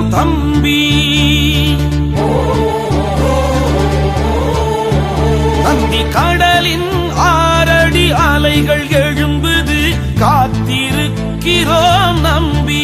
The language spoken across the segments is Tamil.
தம்பி நந்தி கடலின் ஆரடி அலைகள் எழும்புது காத்திருக்கிறோம் நம்பி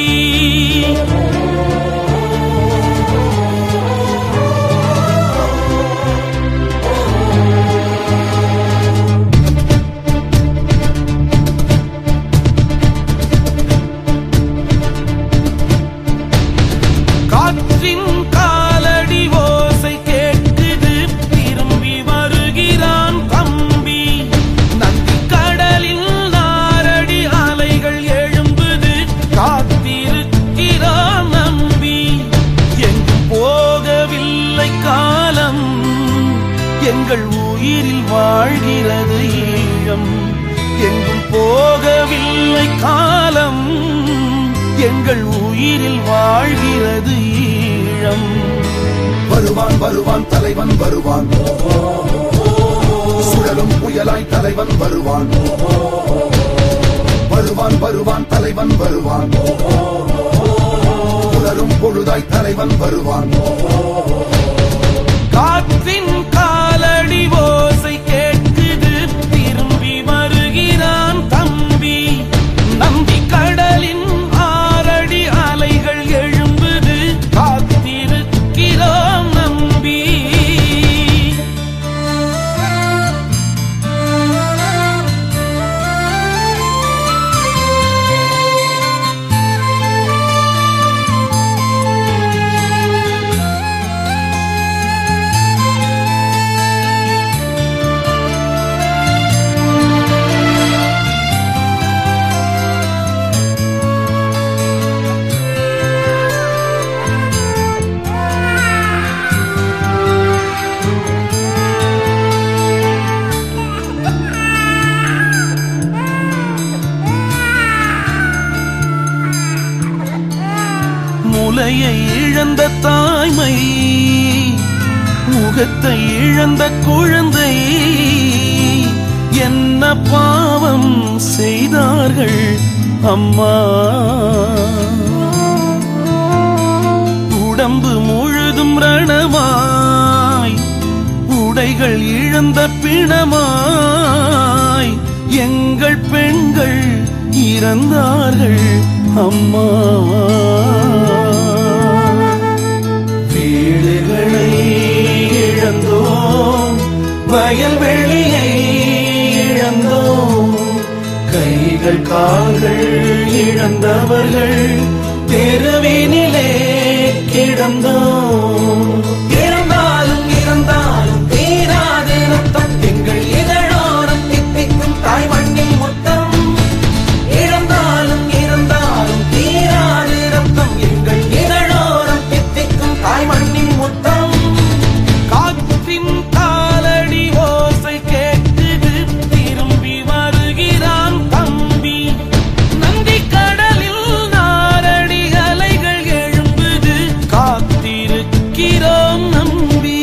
காற்றின் காலடி ஓசை கேட்குது திரும்பி வருகிறான் தம்பி நந்தி கடலில் நாரடி அலைகள் எழும்புது காத்திருக்கிறான் நம்பி எங்கும் போகவில்லை காலம் எங்கள் உயிரில் வாழ்கிறது ஈழம் எங்கும் போகவில்லை காலம் எங்கள் உயிரில் வாழ்கிறது ஈழம் வருவான் வருவான் தலைவன் வருவான் சுழலும் புயலாய் தலைவன் வருவான் வருவான் வருவான் தலைவன் வருவான் புலரும் பொழுதாய் தலைவன் வருவான் காற்றின் காலடி ஓசை கேட்குது திரும்பி வருகிறான் தம்பி நம்பி கடலின் ஆரடி அலைகள் எழும்புது காத்திருக்கிறோம் நம்பி முலையை இழந்த தாய்மை முகத்தை இழந்த குழந்தை என்ன பாவம் செய்தார்கள் அம்மா உடம்பு முழுதும் ரணமாய் உடைகள் இழந்த பிணமாய் எங்கள் பெண்கள் இறந்தார்கள் அம்மா வீடுகளை இழந்தோம் வயல்வெளியை இழந்தோம் கைகள் கால்கள் இழந்தவர்கள் தெருவினிலே கிடந்தோம் இறந்தாலும் இறந்தாலும் தீராது ரத்தம் எங்கள் இதழோரம் தித்திக்கும் தாய் மண்ணின் முத்தம் இழந்தாலும் இறந்தாலும் தீராது ரத்தம் எங்கள் இதழோரம் தித்திக்கும் தாய் மண்ணின் முத்தம் காற்றின் காலடி ஓசை கேட்குது திரும்பி வருகிறான் தம்பி நந்தி கடலில் நாரடி அலைகள் எழும்புது காத்திருக்கிறோம் நம்பி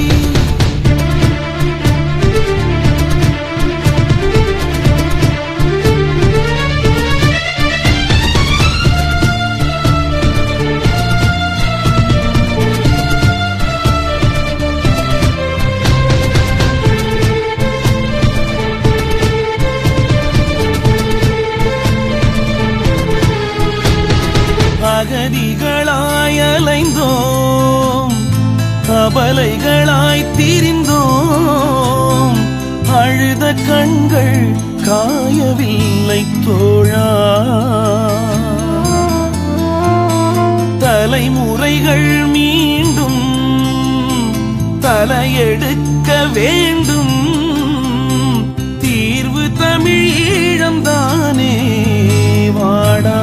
அகதிகளாய் அலைந்தோம் அபலைகளாய் திரிந்தோம் அழுத கண்கள் காயவில்லை தோழா தலைமுறைகள் மீண்டும் தலையெடுக்க வேண்டும் தீர்வு தமிழ் ஈழம்தானே வாடா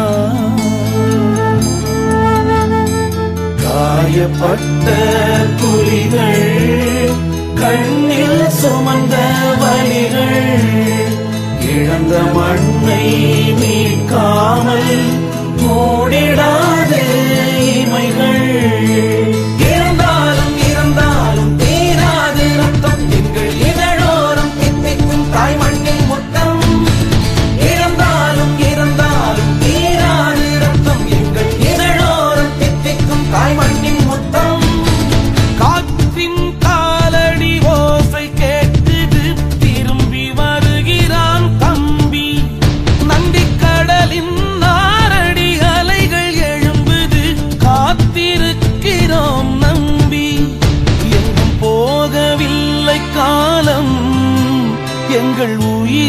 காயப்பட்ட புலிகள் கண்ணில் சுமந்த வலிகள் இழந்த மண்ணை மீட்காமல் மூடிடாத இமைகள் இறந்தாலும் இறந்தாலும் தீராது ரத்தம் எங்கள் இதழோரம் தித்திக்கும் தாய் மண்ணின் முத்தம் இறந்தாலும் இறந்தாலும் தீராது ரத்தம் எங்கள் இதழோரம் தித்திக்கும் தாய்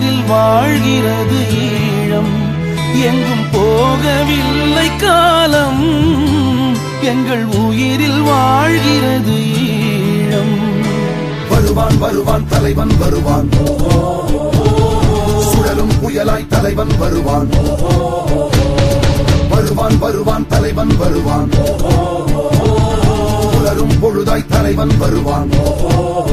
உயிரில் வாழ்கிறது ஈழம் எங்கும் போகவில்லை காலம் எங்கள் உயிரில் வாழ்கிறது ஈழம் வருவான் வருவான் தலைவன் வருவான் சுழலும் புயலாய் தலைவன் வருவான் வருவான் வருவான் தலைவன் வருவான் புலரும் பொழுதாய் தலைவன் வருவான்